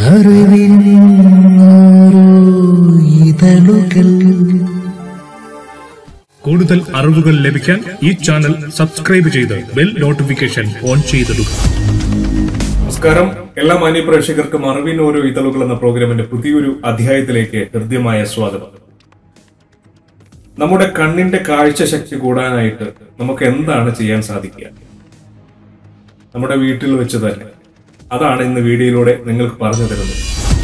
അറിവിൻ ഓരോ ഇതളുകൾ കൂടുതൽ അറിവുകൾ ലഭിക്കാൻ ഈ ചാനൽ സബ്സ്ക്രൈബ് ചെയ്ത് ബെൽ നോട്ടിഫിക്കേഷൻ ഓൺ ചെയ്തിടുക നമസ്കാരം എല്ലാ മാന്യ പ്രേക്ഷകർക്കും അറിവിൻ ഓരോ ഇതളുകൾ എന്ന പ്രോഗ്രാമിന്റെ പുതിയൊരു അധ്യായത്തിലേക്ക് ഹൃദ്യമായ സ്വാഗതം നമ്മുടെ കണ്ണിന്റെ കാഴ്ച ശക്തി കൂടാനായിട്ട് നമുക്ക് എന്താണ് ചെയ്യാൻ സാധിക്കുക നമ്മുടെ വീട്ടിൽ വെച്ച് തന്നെ അതാണ് ഇന്ന് വീഡിയോയിലൂടെ നിങ്ങൾക്ക് പറഞ്ഞു തരുന്നത്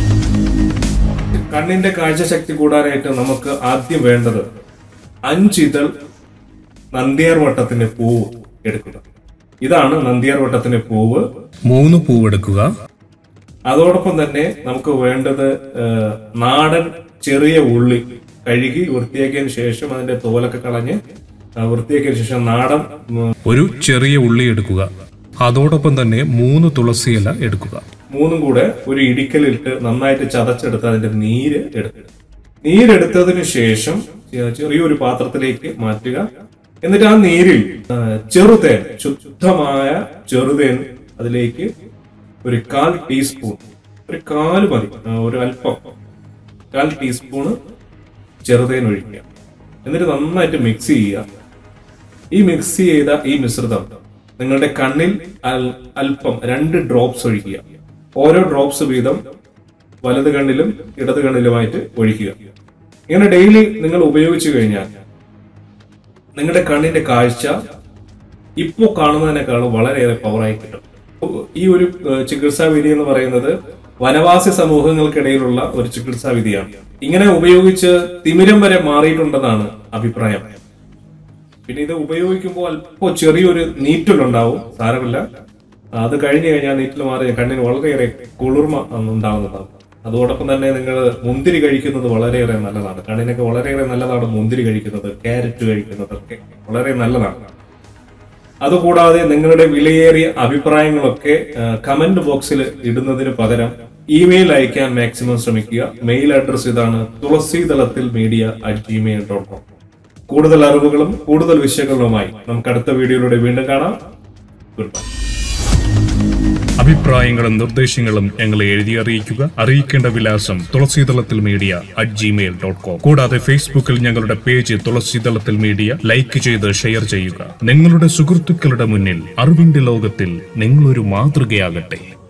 കണ്ണിന്റെ കാഴ്ച ശക്തി കൂടാനായിട്ട് നമുക്ക് ആദ്യം വേണ്ടത് അഞ്ചിതൾ നന്ദിയാർ വട്ടത്തിന്റെ പൂവ് എടുക്കുക ഇതാണ് നന്ദിയാർ വട്ടത്തിന്റെ പൂവ് മൂന്ന് പൂവെടുക്കുക അതോടൊപ്പം തന്നെ നമുക്ക് വേണ്ടത് ആ, നാടൻ ചെറിയ ഉള്ളി കഴുകി വൃത്തിയാക്കിയതിനു ശേഷം അതിന്റെ തോലൊക്കെ കളഞ്ഞ് ആ, വൃത്തിയാക്കിയതിനു ശേഷം നാടൻ ഉം, ഒരു ചെറിയ ഉള്ളി എടുക്കുക അതോടൊപ്പം തന്നെ മൂന്ന് തുളസിയില എടുക്കുക മൂന്നും കൂടെ ഒരു ഇടിക്കലിട്ട് നന്നായിട്ട് ചതച്ചെടുത്ത് അതിന്റെ നീര് എടുക്കുക നീരെടുത്തതിന് ശേഷം ചെ- ചെറിയൊരു പാത്രത്തിലേക്ക് മാറ്റുക എന്നിട്ട് ആ നീരിൽ ആ, ചെറുതേൻ ശുദ്ധമായ ചെറുതേൻ അതിലേക്ക് ഒരു കാൽ ടീസ്പൂൺ ഒരു കാല് മതി ആ, ഒരു അല്പം കാൽ ടീസ്പൂണ് ചെറുതേൻ ഒഴിക്കുക എന്നിട്ട് നന്നായിട്ട് മിക്സ് ചെയ്യുക ഈ മിക്സ് ചെയ്ത ഈ മിശ്രിതം നിങ്ങളുടെ കണ്ണിൽ അൽ- അല്പം രണ്ട് ഡ്രോപ്സ് ഒഴിക്കുക ഓരോ ഡ്രോപ്സ് വീതം വലത് കണ്ണിലും ഇടത് കണ്ണിലുമായിട്ട് ഒഴിക്കുക ഇങ്ങനെ ഡെയിലി നിങ്ങൾ ഉപയോഗിച്ചു കഴിഞ്ഞാൽ നിങ്ങളുടെ കണ്ണിന്റെ കാഴ്ച ഇപ്പോൾ കാണുന്നതിനേക്കാളും വളരെയേറെ പവറായി കിട്ടും ഈ ഒരു ഏഹ്, ചികിത്സാ വിധി എന്ന് പറയുന്നത് വനവാസി സമൂഹങ്ങൾക്കിടയിലുള്ള ഒരു ചികിത്സാ വിധിയാണ് ഇങ്ങനെ ഉപയോഗിച്ച് തിമിരം വരെ മാറിയിട്ടുണ്ടെന്നാണ് അഭിപ്രായം പിന്നെ ഇത് ഉപയോഗിക്കുമ്പോൾ അല്പം ചെറിയൊരു നീറ്റലുണ്ടാവും സാരമില്ല അത് കഴിഞ്ഞു കഴിഞ്ഞാൽ നീറ്റൽ മാറി കണ്ണിന് വളരെയേറെ കുളിർമ ഉണ്ടാവുന്നതാണ് അതോടൊപ്പം തന്നെ നിങ്ങൾ മുന്തിരി കഴിക്കുന്നത് വളരെയേറെ നല്ലതാണ് കണ്ണിനൊക്കെ വളരെയേറെ നല്ലതാണ് മുന്തിരി കഴിക്കുന്നത് ക്യാരറ്റ് കഴിക്കുന്നതൊക്കെ വളരെ നല്ലതാണ് അതുകൂടാതെ നിങ്ങളുടെ വിലയേറിയ അഭിപ്രായങ്ങളൊക്കെ കമന്റ് ബോക്സിൽ ഇടുന്നതിന് പകരം ഇമെയിൽ അയക്കാൻ മാക്സിമം ശ്രമിക്കുക മെയിൽ അഡ്രസ് ഇതാണ് തുളസീതളത്തിൽ media at Gmail dot com കൂടുതൽ അറിവുകളും കൂടുതൽ വിഷയങ്ങളുമായി നമുക്ക് അടുത്ത വീഡിയോയിലൂടെ വീണ്ടും കാണാം ഗുഡ് ബൈ അഭിപ്രായങ്ങളും നിർദ്ദേശങ്ങളും ഞങ്ങളെ എഴുതി അറിയിക്കുക അറിയിക്കേണ്ട വിലാസം തുളസീതളത്തിൽ media at Gmail dot com കൂടാതെ ഫേസ്ബുക്കിൽ ഞങ്ങളുടെ പേജ് തുളസീതളത്തിൽ മീഡിയ ലൈക്ക് ചെയ്ത് ഷെയർ ചെയ്യുക നിങ്ങളുടെ സുഹൃത്തുക്കളുടെ മുന്നിൽ അറിവിന്റെ ലോകത്തിൽ നിങ്ങളൊരു മാതൃകയാകട്ടെ